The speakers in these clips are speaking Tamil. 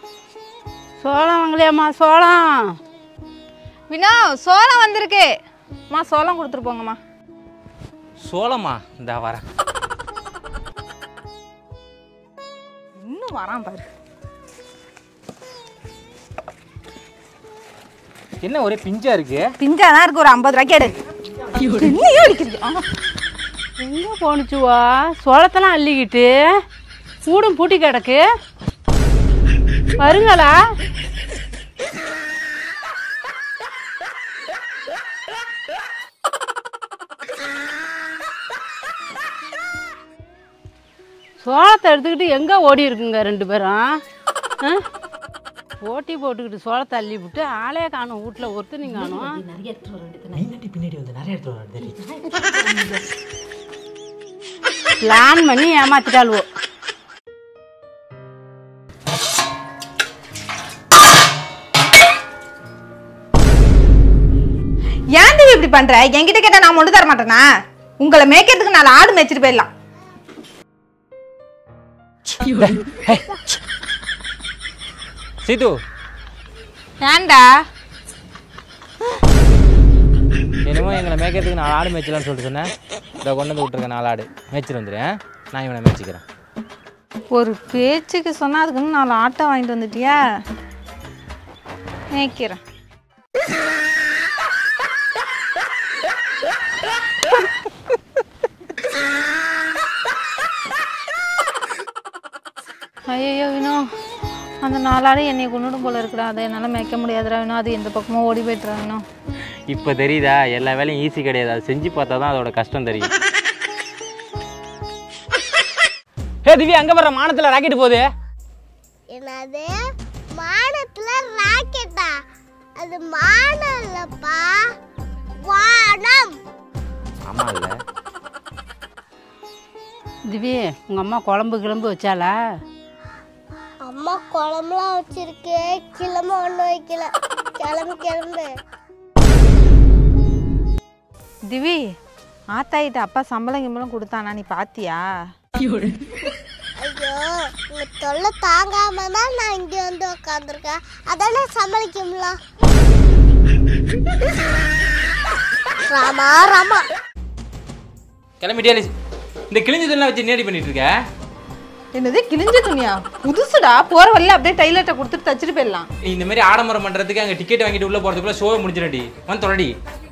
சோளம் வாங்கலையாம்மா சோளம் வினோ சோளம் வந்திருக்கு அம்மா சோளம் கொடுத்துட்டு போங்கம்மா சோளமா இந்த வரேன் இன்னும் வரான் பாரு என்ன ஒரே பிஞ்சா இருக்கு பிஞ்சா தான் இருக்கு ஒரு ஐம்பது ரூபாய்க்கு எடு என்னையும் அடிக்கிறது ஆ. எங்கே போணுச்சுவா சோளத்தெல்லாம் அள்ளிக்கிட்டு கூடும் பூட்டி கிடக்கு வருங்களா சோளத்தை எடுத்துக்கிட்டு எங்கே ஓடி இருக்குங்க ரெண்டு பேரும் ஆ? போட்டி போட்டுக்கிட்டு சோளத்தை அள்ளி விட்டு ஆளே காணும் வீட்டில் ஒருத்தனையும் காணும் பின்னாடி பின்னாடி வந்து நிறைய இடத்துல வருது பிளான் பண்ணி ஏமாத்திட்டாளுவோ ஏன் தேவி இப்படி பண்ற என்கிட்ட கேட்டா நான் மட்டும் தர மாட்டேனா உங்களை மேய்க்கிறதுக்கு நாலு ஆடு மேய்ச்சிட்டு போயிடலாம் சீது ஏன்டா என்னமோ எங்களை மேய்க்கிறதுக்கு நாலு ஆடு மேய்ச்சலாம்னு சொல்லிட்டு சொன்னேன் இதை கொண்டு வந்து விட்டுருக்கேன் நாலு ஆடு மேய்ச்சிட்டு வந்துடுறேன் நான் இவனை மேய்ச்சிக்கிறேன் ஒரு பேச்சுக்கு சொன்னா அதுக்குன்னு நாலு ஆட்டை வாங்கிட்டு வந்துட்டியா மேய்க்கிறேன் ஐயோ வினோ அந்த நாலாடு என்னை கொண்டுடும் போல இருக்குடா அதை என்னால் மேய்க்க முடியாதுடா வினோ அது எந்த பக்கமும் ஓடி போய்ட்டுறா வினோ இப்போ தெரியுதா எல்லா வேலையும் ஈஸி கிடையாது அது செஞ்சு பார்த்தா தான் அதோட கஷ்டம் தெரியும் ஹே திவ்யா அங்கே வர மானத்தில் ராக்கெட் போகுது என்னது மானத்துல ராக்கெட்டா அது மானம் இல்லப்பா வானம் ஆமாம் இல்லை திவி உங்கள் அம்மா குழம்பு கிளம்பு வச்சாளா அம்மா குழம்புலாம் வச்சிருக்கு கிளம்ப ஒன்றும் வைக்கல கிளம்பு கிளம்பு திவி ஆத்தாயிட்ட அப்பா சம்பளம் கிம்பளம் கொடுத்தானா நீ பாத்தியா ஐயோ உங்க தொல்லை தாங்காம தான் நான் இங்க வந்து உட்காந்துருக்கேன் அதானே சமாளிக்கும்ல ராமா ராமா கிளம்பிட்டியா லிஸ்? இந்த கிழிஞ்சதெல்லாம் வச்சு நேடி பண்ணிட்டு இருக்க என்னது கிழிஞ்ச துணியா புதுசுடா போற வழியில அப்படியே டைலர்ட்ட கொடுத்துட்டு தச்சுட்டு போயிடலாம் நீ இந்த மாதிரி ஆடம்பரம் பண்றதுக்கு அங்க டிக்கெட் வாங்கிட்டு உள்ள போறதுக்குள்ள ஷோவை முடிஞ்சிடடி வந்து தொடடி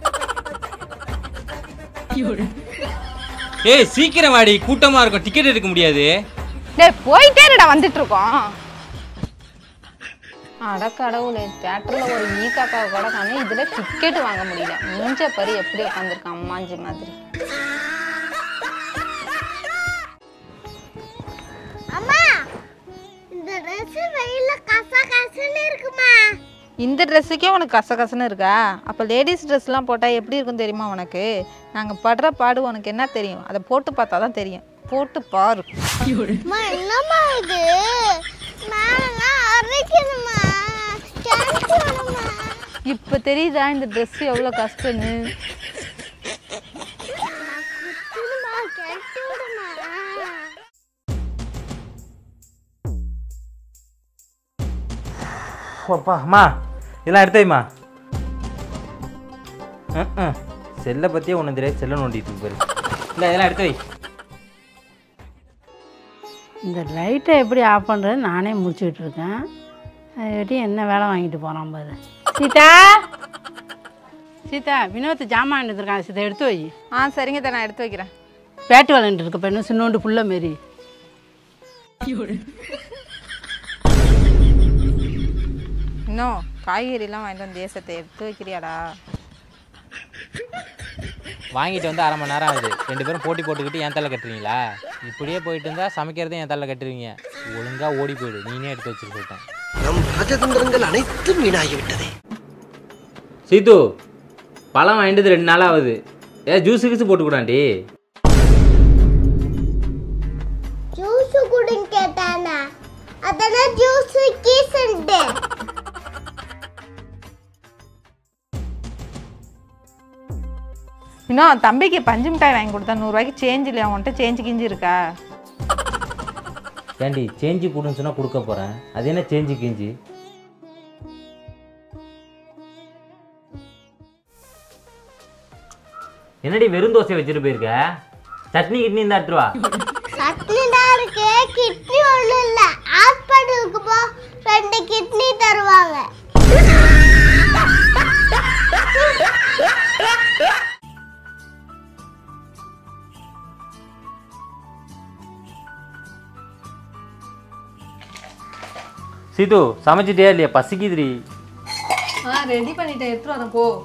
ஏய் சீக்கிரம் வாடி கூட்டமா இருக்கும் டிக்கெட் எடுக்க முடியாது டேய் போயிட்டே இருடா வந்துட்டு இருக்கோம் அட கடவுளே தேட்டர்ல ஒரு ஈ காக்கா கூட காணும் இதுல டிக்கெட் வாங்க முடியல மூஞ்ச பரி எப்படி உட்காந்துருக்கான் அம்மாஞ்சி மாதிரி அம்மா இந்த ட்ரெஸ் வெயில்ல கச கசன்னு இருக்குமா இந்த ட்ரெஸ்ஸுக்கே உனக்கு கசகசன்னு இருக்கா அப்போ லேடிஸ் ட்ரெஸ்லாம் போட்டால் எப்படி இருக்கும் தெரியுமா உனக்கு நாங்கள் படுற பாடு உனக்கு என்ன தெரியும் அதை போட்டு பார்த்தா தான் தெரியும் போட்டு பாரு அம்மா என்னம்மா இது நானெல்லாம் அரைக்கணுமா கேன்சல் வேணுமா இப்போ தெரியுதா இந்த ட்ரெஸ் எவ்வளோ கஷ்டம்னு குத்துணுமா கெட்டு விடுமா அப்பா அம்மா இதெல்லாம் எடுத்தேம்மா செல்லை பற்றியே ஒன்று தெரியாது செல்லை நோண்டிட்டு இருக்கு பாரு இல்லை இதெல்லாம் எடுத்து வை இந்த லைட்டை எப்படி ஆஃப் பண்ணுறது நானே முடிச்சுக்கிட்டு இருக்கேன் அதுக்கிட்ட என்ன வேலை வாங்கிட்டு போகிறான் பாரு சீதா சீதா வினோத் ஜாமான் எடுத்துருக்கான் சீதா எடுத்து வை ஆ சரிங்க தான் நான் எடுத்து வைக்கிறேன் பேட்டு விளையாண்டு இருக்க பெண்ணு சின்னோண்டு புள்ள மாரி இன்னும் காய்கறிலாம் வாங்கிட்டு வந்து தேசத்தை எடுத்து வைக்கிறியாடா வாங்கிட்டு வந்து அரை மணி நேரம் ஆகுது ரெண்டு பேரும் போட்டி போட்டுக்கிட்டு என் தலை கட்டுறீங்களா இப்படியே போயிட்டு இருந்தா சமைக்கிறதையும் என் தலை கட்டுறீங்க ஒழுங்கா ஓடி போயிடு நீனே எடுத்து வச்சுட்டு சொல்லிட்டேன் நம் ராஜதந்திரங்கள் அனைத்தும் வீணாகிவிட்டதே சீத்து பழம் வாங்கிட்டு ரெண்டு நாள் ஆகுது ஏ ஜூஸ் கீஸ் போட்டு கூடாண்டி ஜூஸ் குடுன்னு கேட்டானா அதெல்லாம் ஜூஸ் கீசன்ட்டு இன்னும் தம்பிக்கு பஞ்சு மிட்டாய் வாங்கி கொடுத்தா நூறுரூவாய்க்கு சேஞ்ச் இல்லையா உன்கிட்ட சேஞ்சு கிஞ்சி இருக்கா ஏண்டி சேஞ்சு கொடுன்னு சொன்னால் கொடுக்க போகிறேன் அது என்ன சேஞ்சு கிஞ்சி என்னடி வெறும் தோசை வச்சுட்டு போயிருக்க சட்னி கிட்னி இருந்தா எடுத்துட்டு வா சட்னி தான் இருக்கு கிட்னி ஒண்ணும் இல்ல ஹாஸ்பிட்டலுக்கு போ ரெண்டு கிட்னி தருவாங்க சீது சமைச்சிட்டே இல்லையா பசிக்குதுடி ஆ ரெடி பண்ணிட்டேன் எடுத்துட்டு வரேன் போ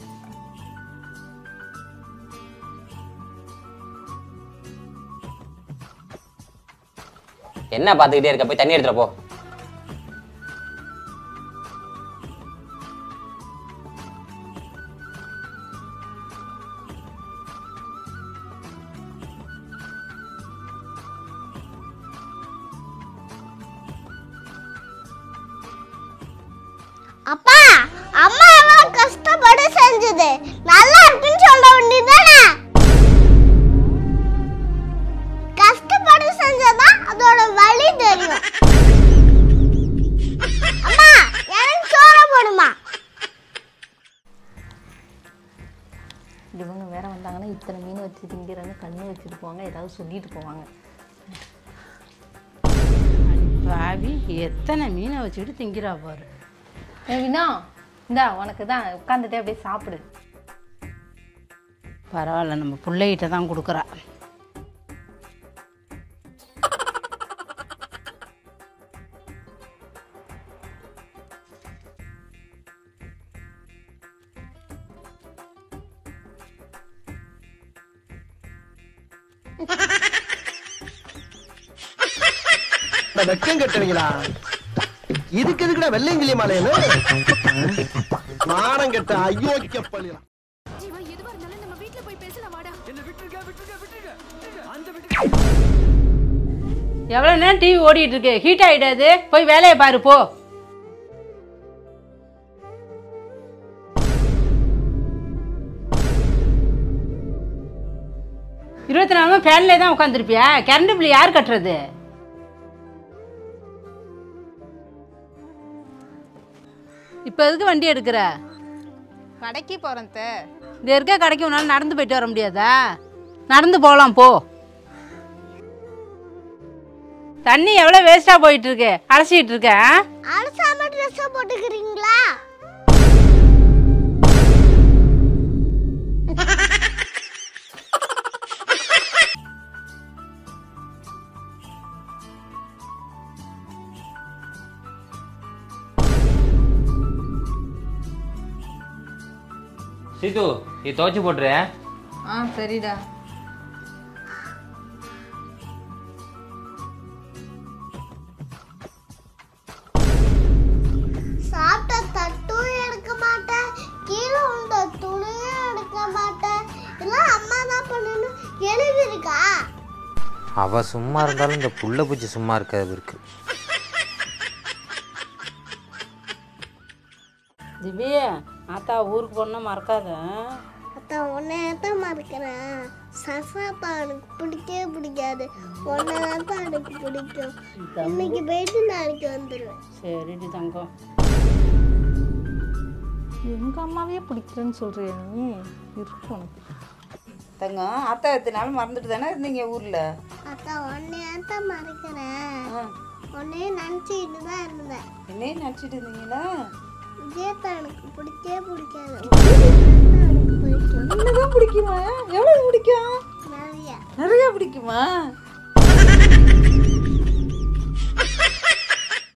என்ன பார்த்துக்கிட்டே இருக்க போய் தண்ணி எடுத்துட்டு போ அப்பா அம்மா எவ்வளவு கஷ்டப்பட்டு செஞ்சது நல்லா இருக்குன்னு சொல்ல வேண்டியதானே கஷ்டப்பட்டு செஞ்சதா அதோட வலி தெரியும் அம்மா எனக்கு சோற போடுமா இவங்க வேற வந்தாங்கன்னா இத்தனை மீன் வச்சு திங்கிறேன்னு கண்ணு வச்சுட்டு போவாங்க ஏதாவது சொல்லிட்டு போவாங்க பாவி எத்தனை மீனை வச்சுக்கிட்டு திங்கிறா பாரு ஏ வினா இந்தா உனக்கு தான் உட்காந்துட்டே அப்படியே சாப்பிடு பரவாயில்ல நம்ம பிள்ளைகிட்ட தான் கொடுக்குறா இந்த வெக்கம் கட்டுவீங்களா இதுக்கு எதுக்குடா வெள்ளையங்கிலி மாலையில மானம் கெட்ட அயோக்கிய பள்ளியா எவ்வளோ நேரம் டிவி ஓடிட்டு இருக்கு ஹீட் ஆகிடாது போய் வேலையை பாரு போ இருபத்தி நாலு மணி ஃபேன்லேயே தான் உட்காந்துருப்பியா கரண்ட் பில் யார் கட்டுறது இப்போ எதுக்கு வண்டி எடுக்கிற கடைக்கு போகிறேன் தே இந்த இருக்க கடைக்கு உன்னால் நடந்து போயிட்டு வர முடியாதா நடந்து போகலாம் போ தண்ணி எவ்வளோ வேஸ்ட்டாக போயிட்டு இருக்கு அலசிட்டு இருக்க ஆ? அலசாம ட்ரெஸ் போட்டுக்கிறீங்களா சீது இது துவைச்சு போட்டுரு ஆ சரிடா சாப்பிட்ட தட்டும் எடுக்க மாட்டேன் கீழே உண்ட துணியும் எடுக்க மாட்டேன் எல்லாம் அம்மா தான் பண்ணணும் எழுதிருக்கா அவ சும்மா இருந்தாலும் இந்த புள்ள பூச்சி சும்மா இருக்காது இருக்கு திவ்ய ஆத்தா ஊருக்கு போனா மறக்காத அத்தான் உன்னை தான் மறக்கிறேன் சசாப்பா எனக்கு பிடிக்கவே பிடிக்காது உன்னை தான் எனக்கு பிடிக்கும் இன்னைக்கு போயிட்டு நாளைக்கு வந்துடுவேன் சரிடி தங்கம் எங்க அம்மாவே பிடிக்கிறேன்னு சொல்றியா நீ இருக்கு உனக்கு தங்கம் அத்தை எத்தனை நாள் மறந்துட்டு தானே இருந்தீங்க ஊரில் அத்தான் உன்னைய தான் மறக்கிறேன் உன்னையே நினச்சிக்கிட்டு தான் இருந்தேன் என்னையே நினச்சிட்டு இருந்தீங்களா விஜயத்தான் எனக்கு பிடிக்கவே பிடிக்காது உன்னையத்தான் எனக்கு பிடிக்கும் என்னதான் பிடிக்குமா எவ்வளோ பிடிக்கும் நிறைய நிறைய பிடிக்குமா